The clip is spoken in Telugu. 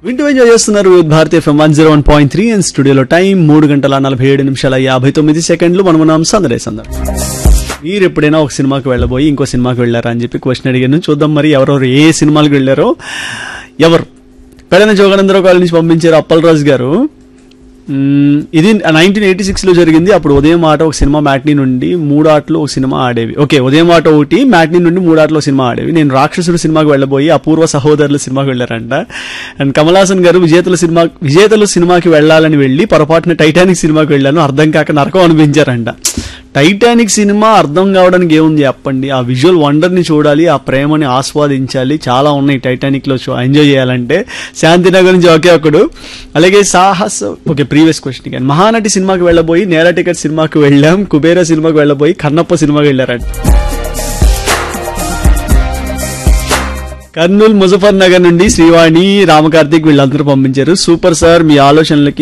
వింటూ ఎంజాయ్ చేస్తున్నారు with Bharatiya FM one zero one point three and స్టూడియోలో టైం మూడు గంటల నలభై ఏడు నిమిషాల యాభై తొమ్మిది సెకండ్లు మనం ఉన్నాం సందడే సందడి మీరు ఎప్పుడైనా ఒక సినిమాకి వెళ్ళబోయి ఇంకో సినిమాకి వెళ్ళారా అని చెప్పి క్వశ్చన్ అడిగాను చూద్దాం మరి ఎవరెవరు ఏ సినిమాలకు వెళ్ళారో ఎవరు పెడన జోగనందరావు కాలనీ నుంచి పంపించారు అప్పలరాజు గారు మ్మ్, ఇది నైన్టీన్ ఎయిటీ సిక్స్ లో జరిగింది అప్పుడు ఉదయం ఆట ఒక సినిమా మ్యాట్నీ నుండి మూడు ఆటలు ఒక సినిమా ఆడేవి ఓకే ఉదయం ఆట ఒకటి మ్యాట్నీ నుండి మూడు ఆటలు ఒక సినిమా ఆడేవి నేను రాక్షసుడు సినిమాకి వెళ్ళబోయి అపూర్వ సహోదరులు సినిమాకి వెళ్ళారంట అండ్ కమల్ హాసన్ గారు విజేతల సినిమా విజేతలు సినిమాకి వెళ్ళాలని వెళ్ళి పొరపాటున టైటానిక్ సినిమాకి వెళ్ళాను అర్థం కాక నరకం అనిపించారంట టైటానిక్ సినిమా అర్థం కావడానికి ఏముంది చెప్పండి ఆ విజువల్ వండర్ ని చూడాలి ఆ ప్రేమని ఆస్వాదించాలి చాలా ఉన్నాయి టైటానిక్ లో ఎంజాయ్ చేయాలంటే శాంతినగర్ నుంచి ఒకే ఒకడు అలాగే సాహస్ ఓకే ప్రీవియస్ క్వశ్చన్ కానీ మహానటి సినిమాకి వెళ్ళబోయి నేల టికెట్ సినిమాకి వెళ్ళాం కుబేర సినిమాకి వెళ్ళబోయి కన్నప్ప సినిమాకి వెళ్ళారంట కర్నూలు ముజఫర్ నగర్ నుండి శ్రీవాణి రామకార్తిక్ వీళ్ళందరూ పంపించారు సూపర్ సార్ మీ ఆలోచనలకి